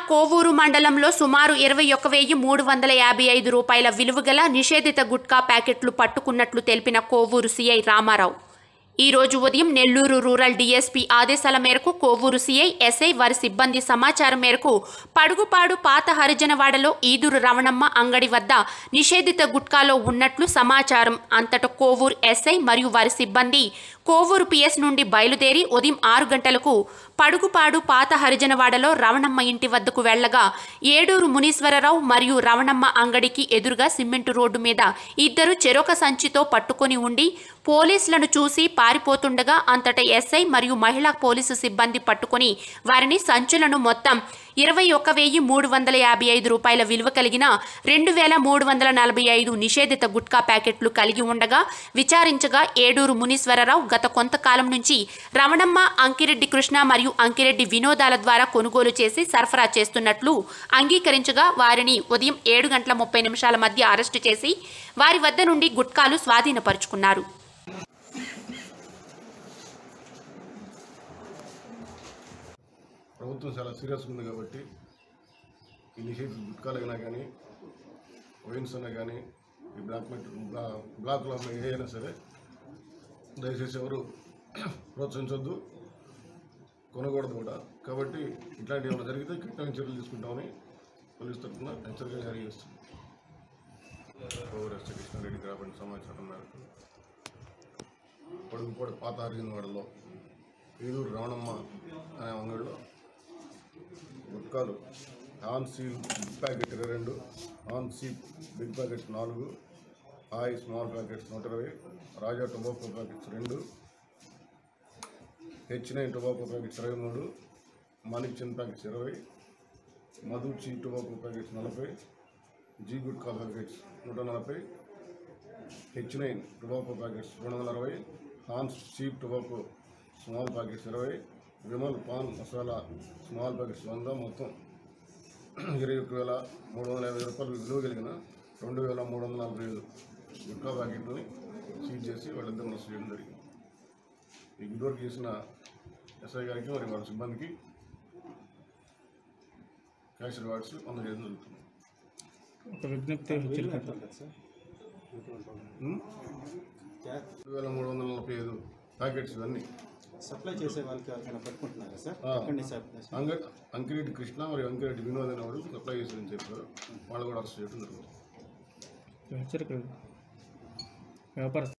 కోవూరు మండలంలో సుమారు ఇరవై ఒక్క వెయ్యి మూడు వందల యాభై ఐదు రూపాయల విలువగల నిషేధిత గుట్కా ప్యాకెట్లు పట్టుకున్నట్లు తెలిపిన కోవూరు సీఐ రామారావు ఈ రోజు ఉదయం నెల్లూరు రూరల్ డీఎస్పీ ఆదేశాల మేరకు కోవూరు సీఐ ఎస్ఐ వారి సిబ్బంది సమాచారం మేరకు పడుగుపాడు పాత హరిజనవాడలో ఈదురు రమణమ్మ అంగడి వద్ద నిషేధిత గుట్కాలో ఉన్నట్లు సమాచారం అంతటా కోవూరు ఎస్ఐ మరియు వారి సిబ్బంది కోవూరు పిఎస్ నుండి బయలుదేరి ఉదయం ఆరు గంటలకు పడుగుపాడు పాత హరిజనవాడలో రమణమ్మ ఇంటి వద్దకు వెళ్లగా ఏడూరు మునీశ్వరరావు మరియు రమణమ్మ అంగడికి ఎదురుగా సిమెంటు రోడ్డు మీద ఇద్దరు చెరొక సంచితో పట్టుకొని ఉండి పోలీసులను చూసి పారిపోతుండగా అంతటా ఎస్ఐ మరియు మహిళా పోలీసు సిబ్బంది పట్టుకొని వారిని సంచులను మొత్తం ఇరవై ఒక్క వెయ్యి మూడు వందల యాభై ఐదు రూపాయల విలువ కలిగిన రెండు వేల మూడు వందల నలభై ఐదు నిషేధిత గుట్కా ప్యాకెట్లు కలిగి ఉండగా విచారించగా ఏడూరు మునీశ్వరరావు గత కొంతకాలం నుంచి రమణమ్మ అంకిరెడ్డి కృష్ణ మరియు అంకిరెడ్డి వినోదాల ద్వారా కొనుగోలు చేసి సరఫరా చేస్తున్నట్లు అంగీకరించగా వారిని ఉదయం ఏడు గంటల ముప్పై నిమిషాల మధ్య అరెస్టు చేసి వారి వద్ద నుండి గుట్కాలు స్వాధీనపరుచుకున్నారు ప్రభుత్వం చాలా సీరియస్ ఉంది కాబట్టి ఈ నిషేధ గుట్కాలైనా కానీ వైన్స్ అయినా కానీ ఈ బ్లాక్ మెట్ బ్లా బ్లాక్లో ఉన్న ఏ అయినా సరే దయచేసి ఎవరు ప్రోత్సహించొద్దు కొనకూడదు కూడా కాబట్టి ఇట్లాంటి ఏమైనా జరిగితే కఠినమైన చర్యలు తీసుకుంటామని పోలీస్ తరఫున హెచ్చరిక జారీ చేస్తుంది ఓవరెస్ట్ కృష్ణారెడ్డి రాబడిన సమాచారం మేరకు పొడుగుపోడు పాత వాడలో ఏలూరు రమణమ్మ అనే అంగడిలో గుట్కాలు ఆన్ సీల్ బిగ్ ప్యాకెట్ ఇరవై రెండు ఆన్ సీల్ బిగ్ ప్యాకెట్ నాలుగు హాయ్ స్మాల్ ప్యాకెట్స్ నూట ఇరవై రాజా టొబాకో ప్యాకెట్స్ రెండు హెచ్ నైన్ టొబాకో ప్యాకెట్స్ ఇరవై మూడు మాలిక్ చిన్ ప్యాకెట్స్ ఇరవై మధుచి టొబాకో ప్యాకెట్స్ నలభై జీ గుట్కా ప్యాకెట్స్ నూట నలభై హెచ్ నైన్ టొబాకో ప్యాకెట్స్ రెండు వందల అరవై హాన్స్ చీప్ టొబాకో స్మాల్ ప్యాకెట్స్ ఇరవై విమల్ పాన్ మసాలా స్మాల్ ప్యాకెట్స్ వంద మొత్తం ఇరవై ఒక్క వేల మూడు వందల యాభై రూపాయలు విలువ కలిగిన రెండు వేల మూడు వందల నలభై ఐదు గుట్కా ప్యాకెట్ని సీజ్ చేసి వాళ్ళిద్దరిని అరెస్ట్ చేయడం జరిగింది ఈ గుడ్ వర్క్ చేసిన ఎస్ఐ గారికి మరి వాళ్ళ సిబ్బందికి క్యాష్ రివార్డ్స్ అందజేయడం జరుగుతుంది ఒక విజ్ఞప్తి హెచ్చరిక ఉం? రెండు వేల మూడు వందల నలభై ఐదు ప్యాకెట్స్ ఇవన్నీ సప్లై చేసే వాళ్ళకి ఎవరికైనా పట్టుకుంటున్నారా సార్ ఆ. ఎక్కడి సప్లై అంగ అంకిరెడ్డి కృష్ణ మరియు అంకిరెడ్డి వినోద్ అనేవాడు సప్లై చేశారని చెప్పారు వాళ్ళు కూడా అరెస్ట్ చేయడం జరుగుతుంది హెచ్చరిక వ్యాపార